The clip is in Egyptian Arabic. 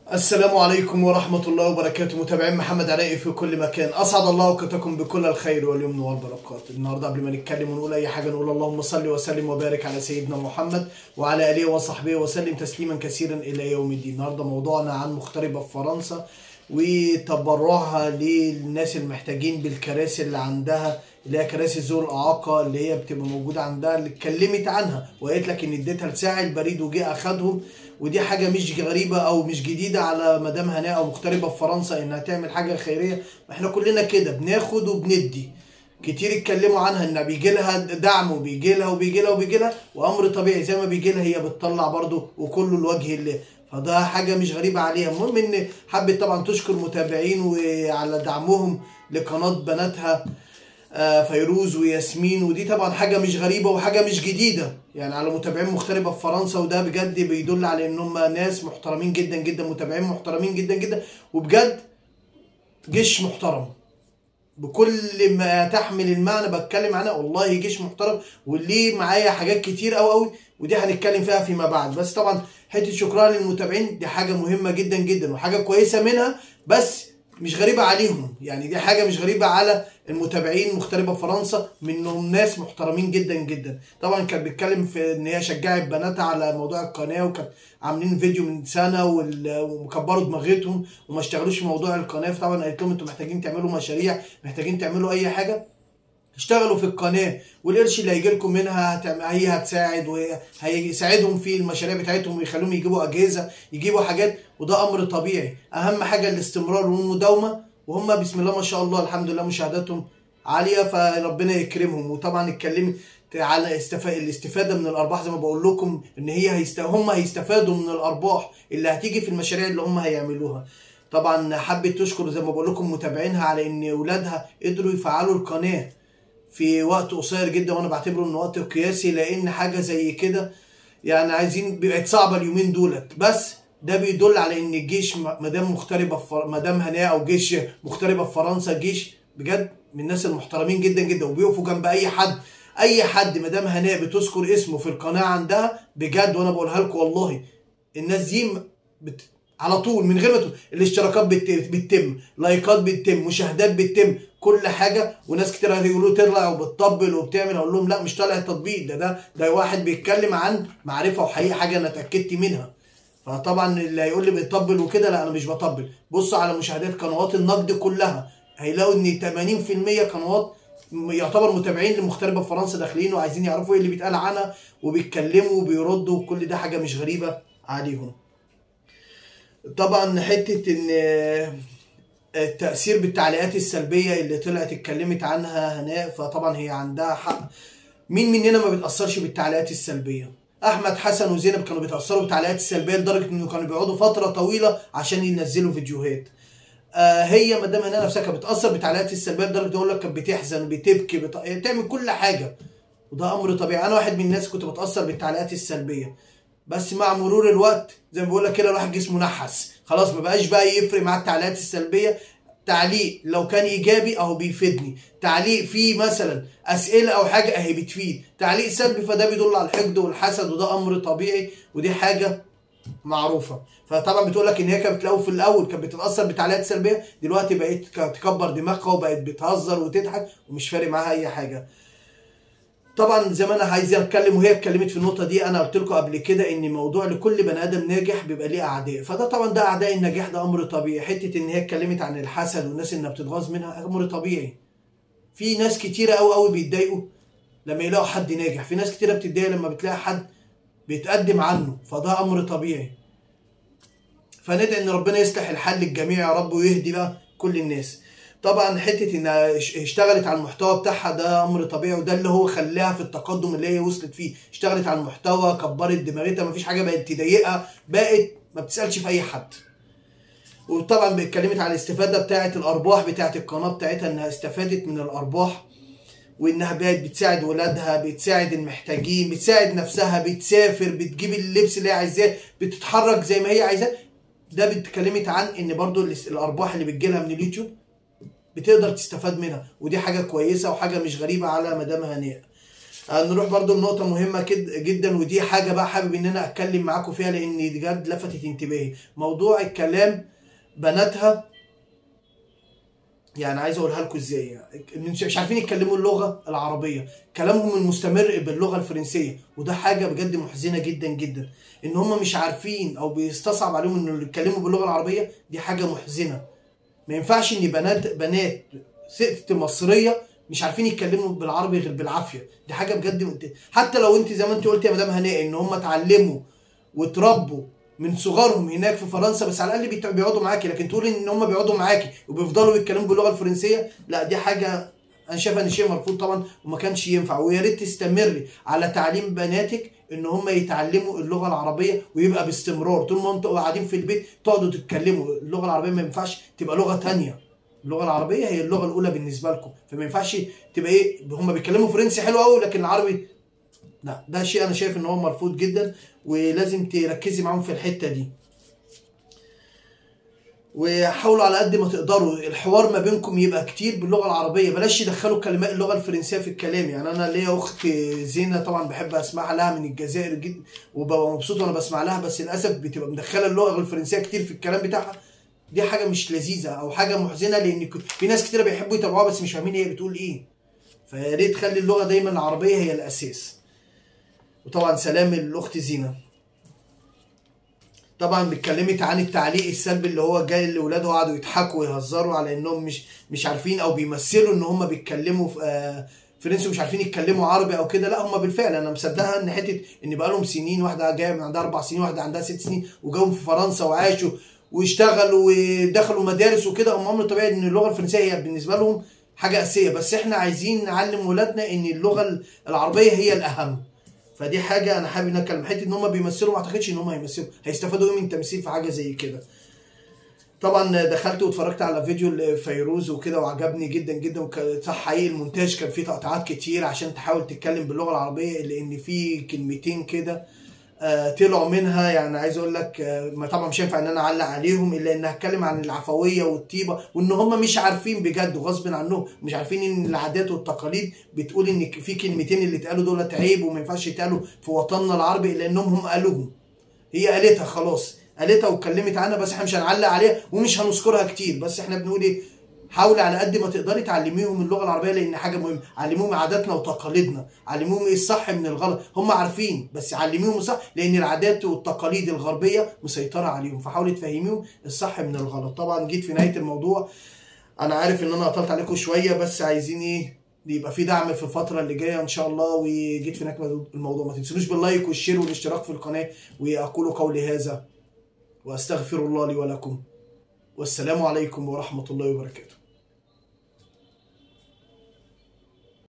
السلام عليكم ورحمة الله وبركاته متابعين محمد علاء في كل مكان أسعد الله أوقاتكم بكل الخير واليمن والبركات النهاردة قبل ما نتكلم ونقول أي حاجة نقول اللهم صل وسلم وبارك على سيدنا محمد وعلى آله وصحبه وسلم تسليما كثيرا إلى يوم الدين النهاردة موضوعنا عن مغتربة في فرنسا وتبرعها للناس المحتاجين بالكراسي اللي عندها اللي هي كراسي ذوي الإعاقة اللي هي بتبقى موجودة عندها اللي اتكلمت عنها وقالت لك إن اديتها لساعي البريد وجه أخدهم ودي حاجة مش غريبة أو مش جديدة على مدام هناء أو مغتربة في فرنسا إنها تعمل حاجة خيرية إحنا كلنا كده بناخد وبندي كتير اتكلموا عنها ان بيجي لها دعم وبيجي لها وبيجي لها وبيجي لها وامر طبيعي زي ما بيجي لها هي بتطلع برضه وكله لوجه الله فده حاجه مش غريبه عليها المهم ان حبت طبعا تشكر متابعين وعلى دعمهم لقناه بناتها آه، فيروز وياسمين ودي طبعا حاجه مش غريبه وحاجه مش جديده يعني على متابعين مغتربه في فرنسا وده بجد بيدل على ان هم ناس محترمين جدا جدا متابعين محترمين جدا جدا وبجد جيش محترم بكل ما تحمل المعنى بتكلم عنها والله جيش محترم واللي معايا حاجات كتير قوي قوي ودي هنتكلم فيها فيما بعد بس طبعا حته شكرها للمتابعين دي حاجه مهمه جدا جدا وحاجه كويسه منها بس مش غريبه عليهم يعني دي حاجه مش غريبه على المتابعين مغتربه في فرنسا منهم ناس محترمين جدا جدا طبعا كانت بتتكلم في ان هي شجعت بناتها على موضوع القناه وكانت عاملين فيديو من سنه وال- ومكبروا دماغتهم وما اشتغلوش في موضوع القناه فطبعا قالت لهم انتوا محتاجين تعملوا مشاريع محتاجين تعملوا اي حاجه اشتغلوا في القناه والقرش اللي هيجي لكم منها هتعم- هي هتساعد وهيساعدهم في المشاريع بتاعتهم ويخليهم يجيبوا اجهزه يجيبوا حاجات وده امر طبيعي اهم حاجه الاستمرار والمداومه وهم بسم الله ما شاء الله الحمد لله مشاهداتهم عاليه فربنا يكرمهم وطبعا اتكلمت على استفا... الاستفاده من الارباح زي ما بقول لكم ان هي هيست... هم هيستفادوا من الارباح اللي هتيجي في المشاريع اللي هم هيعملوها طبعا حبيت تشكر زي ما بقول لكم متابعينها على ان اولادها قدروا يفعلوا القناه في وقت قصير جدا وانا بعتبره انه وقت قياسي لان حاجه زي كده يعني عايزين بقت صعبه اليومين دولت بس ده بيدل على ان الجيش م- مدام مغتربه في فر- مدام هناء او جيش مغتربه في فرنسا جيش بجد من الناس المحترمين جدا جدا وبيقفوا جنب اي حد اي حد مدام هناء بتذكر اسمه في القناه عندها بجد وانا بقولها لكم والله الناس دي م- بت... على طول من غير ما تقول الاشتراكات بت... بتتم لايكات بتتم مشاهدات بتتم كل حاجه وناس كتير هيقولوا تطلع وبتطبل وبتعمل اقول لهم لا مش طالع تطبيل ده ده ده واحد بيتكلم عن معرفه وحقيقه حاجه انا اتاكدت منها فطبعا اللي هيقول لي بيطبل وكده لا انا مش بطبل بصوا على مشاهدات قنوات النقد كلها هيلاقوا ان 80% قنوات م- يعتبر متابعين لمغتربه في فرنسا داخلين وعايزين يعرفوا ايه اللي بيتقال عنها وبيتكلموا وبيردوا وكل ده حاجه مش غريبه عليهم طبعا حته ان التأثير بالتعليقات السلبية اللي طلعت اتكلمت عنها هناء فطبعا هي عندها حق مين مننا ما بيتأثرش بالتعليقات السلبية أحمد حسن وزينب كانوا بيتأثروا بالتعليقات السلبية لدرجة إنه كانوا بيقعدوا فترة طويلة عشان ينزلوا فيديوهات آه هي مدام هناء نفسها كانت بتأثر بالتعليقات السلبية لدرجة إن أقول لك كانت بتحزن بتبكي بت... بتعمل كل حاجة وده أمر طبيعي أنا واحد من الناس كنت بتأثر بالتعليقات السلبية بس مع مرور الوقت زي ما بقول لك كده الواحد جسمه نحس خلاص ما بقاش بقى يفرق مع التعليقات السلبيه تعليق لو كان ايجابي اهو بيفيدني تعليق فيه مثلا اسئله او حاجه اهي بتفيد تعليق سلبي فده بيدل على الحقد والحسد وده امر طبيعي ودي حاجه معروفه فطبعا بتقول لك ان هي كانت بتلاقوا في الاول كانت بتتاثر بتعليقات سلبيه دلوقتي بقت تكبر دماغها وبقت بتهزر وتضحك ومش فارق معاها اي حاجه طبعا زي ما انا عايز اتكلم وهي اتكلمت في النقطه دي انا قلت لكم قبل كده ان موضوع لكل بني ادم ناجح بيبقى ليه اعداء فده طبعا ده اعداء النجاح ده امر طبيعي حته ان هي اتكلمت عن الحسد والناس اللي بتتغاظ منها امر طبيعي في ناس كتيره قوي قوي بيتضايقوا لما يلاقوا حد ناجح في ناس كتيره بتتضايق لما بتلاقي حد بيتقدم عنه فده امر طبيعي فندعي ان ربنا يصلح الحال للجميع يا رب ويهدي بقى كل الناس طبعا حته انها اش- اشتغلت على المحتوى بتاعها ده امر طبيعي وده اللي هو خلاها في التقدم اللي هي وصلت فيه اشتغلت على المحتوى كبرت دماغتها مفيش حاجه بقت تضايقها بقت ما بتسالش في اي حد وطبعا اتكلمت على الاستفاده بتاعه الارباح بتاعه القناه بتاعتها انها استفادت من الارباح وانها بقت بتساعد ولادها بتساعد المحتاجين بتساعد نفسها بتسافر بتجيب اللبس اللي هي عايزاه بتتحرك زي ما هي عايزاه ده اتكلمت عن ان برضو الاس- الارباح اللي بتجيلها من اليوتيوب بتقدر تستفاد منها ودي حاجه كويسه وحاجه مش غريبه على مدام هناء نروح برضو لنقطة مهمة كد- جدا ودي حاجة بقى حابب ان انا اتكلم معاكم فيها لان دي بجد لفتت انتباهي موضوع الكلام بناتها يعني عايز اقولها لكم ازاي يعني مش مش عارفين يتكلموا اللغه العربيه كلامهم المستمر باللغه الفرنسيه وده حاجه بجد محزنه جدا جدا ان هم مش عارفين او بيستصعب عليهم انه يتكلموا باللغه العربيه دي حاجه محزنه ما ينفعش ان بنات بنات ست مصريه مش عارفين يتكلموا بالعربي غير بالعافيه دي حاجه بجد حتى لو انت زي ما انت قلت يا مدام هناء ان هم اتعلموا واتربوا من صغرهم هناك في فرنسا بس على الاقل بيت- بيقعدوا معاكي لكن تقول ان هم بيقعدوا معاكي وبيفضلوا يتكلموا باللغه الفرنسيه لا دي حاجه انا شايف ان شيء مرفوض طبعا وما كانش ينفع ويا ريت تستمري على تعليم بناتك ان هم يتعلموا اللغه العربيه ويبقى باستمرار طول ما انتوا قاعدين في البيت تقعدوا تتكلموا اللغه العربيه ما ينفعش تبقى لغه تانية اللغه العربيه هي اللغه الاولى بالنسبه لكم فما ينفعش تبقى ايه هم بيتكلموا فرنسي حلو قوي لكن العربي لا ده شيء انا شايف ان هو مرفوض جدا ولازم تركزي معاهم في الحته دي وحاولوا على قد ما تقدروا الحوار ما بينكم يبقى كتير باللغه العربيه بلاش تدخلوا كلمات اللغه الفرنسيه في الكلام يعني انا ليا اخت زينه طبعا بحب اسمع لها من الجزائر جدا وببقى مبسوط وانا بسمع لها بس للاسف بتبقى مدخله اللغه الفرنسيه كتير في الكلام بتاعها دي حاجه مش لذيذه او حاجه محزنه لان ك- في ناس كتير بيحبوا يتابعوها بس مش فاهمين هي بتقول ايه فيا ريت خلي اللغه دايما العربيه هي الاساس وطبعا سلام الاخت زينه طبعا اتكلمت عن التعليق السلبي اللي هو جاي لاولاده قعدوا يضحكوا ويهزروا على انهم مش مش عارفين او بيمثلوا ان هم بيتكلموا في آه، فرنسي ومش عارفين يتكلموا عربي او كده لا هم بالفعل انا مصدقها ان حته ان بقى لهم سنين واحده جايه من عندها اربع سنين واحده عندها ست سنين وجاوا في فرنسا وعاشوا واشتغلوا ودخلوا مدارس وكده هم امر طبيعي ان اللغه الفرنسيه هي بالنسبه لهم حاجه اساسيه بس احنا عايزين نعلم ولادنا ان اللغه العربيه هي الاهم فدي حاجه انا حابب ان اتكلم حته ان هم بيمثلوا ما اعتقدش ان هم هيمثلوا هيستفادوا ايه من التمثيل في حاجه زي كده طبعا دخلت واتفرجت على فيديو لفيروز وكده وعجبني جدا جدا وكان صح حقيقي المونتاج كان فيه تقطيعات كتير عشان تحاول تتكلم باللغه العربيه لان في كلمتين كده آه طلعوا منها يعني عايز اقول لك آه ما طبعا مش هينفع ان انا اعلق عليهم الا ان هتكلم عن العفويه والطيبه وان هم مش عارفين بجد وغصب عنهم مش عارفين ان العادات والتقاليد بتقول ان في كلمتين اللي اتقالوا دولت عيب وما ينفعش يتقالوا في وطننا العربي الا انهم هم قالوهم هي قالتها خلاص قالتها واتكلمت عنها بس احنا مش هنعلق عليها ومش هنذكرها كتير بس احنا بنقول ايه حاولي على قد ما تقدري تعلميهم اللغه العربيه لان حاجه مهمه علموهم عاداتنا وتقاليدنا علموهم ايه الصح من الغلط هم عارفين بس علميهم الصح لان العادات والتقاليد الغربيه مسيطره عليهم فحاولي تفهميهم الصح من الغلط طبعا جيت في نهايه الموضوع انا عارف ان انا قطلت عليكم شويه بس عايزين ايه يبقى في دعم في الفتره اللي جايه ان شاء الله وجيت في نهايه الموضوع ما تنسونوش باللايك والشير والاشتراك في القناه واقول قولي هذا واستغفر الله لي ولكم والسلام عليكم ورحمه الله وبركاته